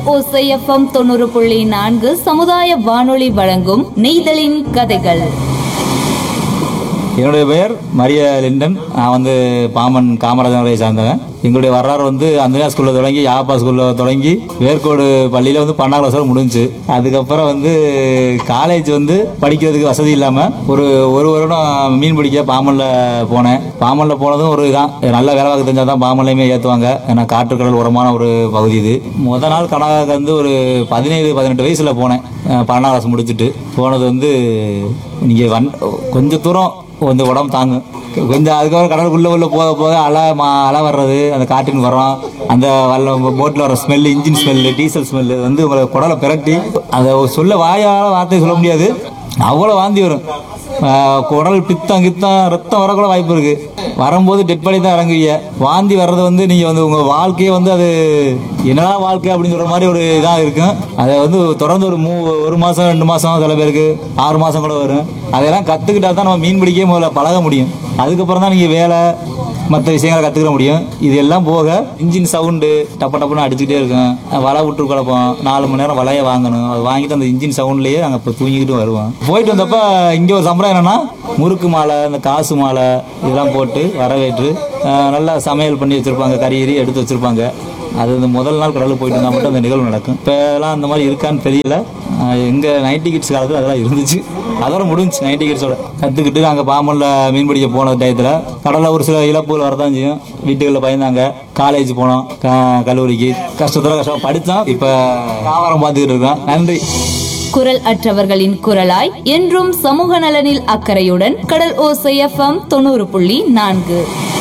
ஓசை எஃப்எம் தொண்ணூறு புள்ளி நான்கு சமுதாய வானொலி வழங்கும் நெய்தலின் கதைகள் என்னுடைய பெயர் மரிய லிண்டன் நான் வந்து பாமன் காமராஜர் நகரை சார்ந்தவன் எங்களுடைய வரலாறு வந்து அந்தனியா ஸ்கூலில் தொடங்கி யாப்பா ஸ்கூலில் தொடங்கி வேர்க்கோடு பள்ளியில் வந்து பன்னெண்டாம் வருஷம் முடிஞ்சுச்சு அதுக்கப்புறம் வந்து காலேஜ் வந்து படிக்கிறதுக்கு வசதி இல்லாமல் ஒரு ஒரு வருடம் மீன் பிடிக்க பாமனில் போனேன் பாமனில் போனதும் ஒரு இதான் நல்ல வேலை பார்க்க தெரிஞ்சால் தான் பாமன்லையுமே ஏற்றுவாங்க ஏன்னா காற்றுக்கடல் உரமான ஒரு பகுதி இது முத நாள் கனகாவுக்கு வந்து ஒரு பதினேழு பதினெட்டு வயசில் போனேன் அஹ் பன்னெண்டாம் கிளாஸ் முடிச்சுட்டு போனது வந்து நீங்கள் வன் கொஞ்சம் தூரம் கொஞ்சம் உடம்பு தாங்கும் கொஞ்சம் அதுக்கப்புறம் கடலுக்குள்ளே உள்ள போக போக அலை மா அலை வர்றது அந்த காற்றின் வரோம் அந்த வல்ல போட்டில் வர smell engine smell diesel smell வந்து உங்களை குடலை பிரட்டி அதை சொல்ல வாயால் வார்த்தை சொல்ல முடியாது அவ்வளோ வாந்தி வரும் ஆஹ் குடல் பித்தம் கித்தம் ரத்தம் வரக்கூட வாய்ப்பு இருக்கு வரும்போது டெட் பாடி தான் இறங்குவீங்க வாந்தி வர்றது வந்து நீங்க வந்து உங்க வாழ்க்கையே வந்து அது என்னடா வாழ்க்கை அப்படின்னு சொல்ற மாதிரி ஒரு இதாக இருக்கும் அதை வந்து தொடர்ந்து ஒரு மூ ஒரு மாசம் ரெண்டு மாசம் சில பேருக்கு ஆறு மாசம் கூட வரும் அதெல்லாம் கத்துக்கிட்டா தான் நம்ம மீன் பிடிக்கவே முதல்ல பழக முடியும் அதுக்கப்புறம் தான் நீங்க வேலை மற்ற விஷயங்களை கற்றுக்கிற முடியும் இது எல்லாம் போக இன்ஜின் சவுண்டு டப்ப டப்புன்னு அடிச்சுக்கிட்டே இருக்கும் வலை விட்டு குழப்பம் நாலு மணி நேரம் வலையை வாங்கணும் அது வாங்கிட்டு அந்த இன்ஜின் சவுண்ட்லேயே நாங்கள் இப்போ தூங்கிக்கிட்டு வருவோம் போயிட்டு வந்தப்ப இங்கே ஒரு சம்பிரதாயம் என்னன்னா முறுக்கு மாலை இந்த காசு மாலை இதெல்லாம் போட்டு வரவேற்று அஹ், நல்லா சமையல் பண்ணி வச்சுருப்பாங்க கறி கறி எடுத்து வச்சுருப்பாங்க அது இந்த முதல் நாள் கடலுக்கு போயிட்டு இருந்தால் மட்டும் அந்த நிகழ்வு நடக்கும் இப்போ எல்லாம் அந்த மாதிரி இருக்கான்னு தெரியல அஹ், எங்க நைன்டி கிட்ஸ் காலத்தில் அதெல்லாம் இருந்துச்சு அதோட முடிஞ்சுச்சு நைன்டி கிட்ஸோட கற்றுக்கிட்டு நாங்கள் பாம்பனில் மீன் பிடிக்க போன டயத்தில் கடலில் ஒரு சில இழப்புகள் வரதான் செய்யும் வீட்டுகளில் பயந்தாங்க காலேஜ் போனோம் க- கல்லூரிக்கு கஷ்டத்தில் கஷ்டம் படித்தோம் இப்போ வியாபாரம் பார்த்துக்கிட்டு இருக்கோம் நன்றி குரல் அற்றவர்களின் குரலாய் என்றும் சமூக நலனில் அக்கறையுடன் கடல் ஓசை எஃப்எம் தொண்ணூறு புள்ளி நான்கு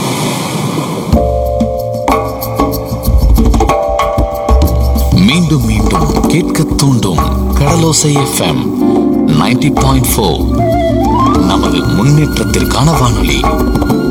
மீண்டும் மீண்டும் கேட்க தூண்டும் கடலோசை எஃப்எம் 90.4 பாயிண்ட் நமது முன்னேற்றத்திற்கான வானொலி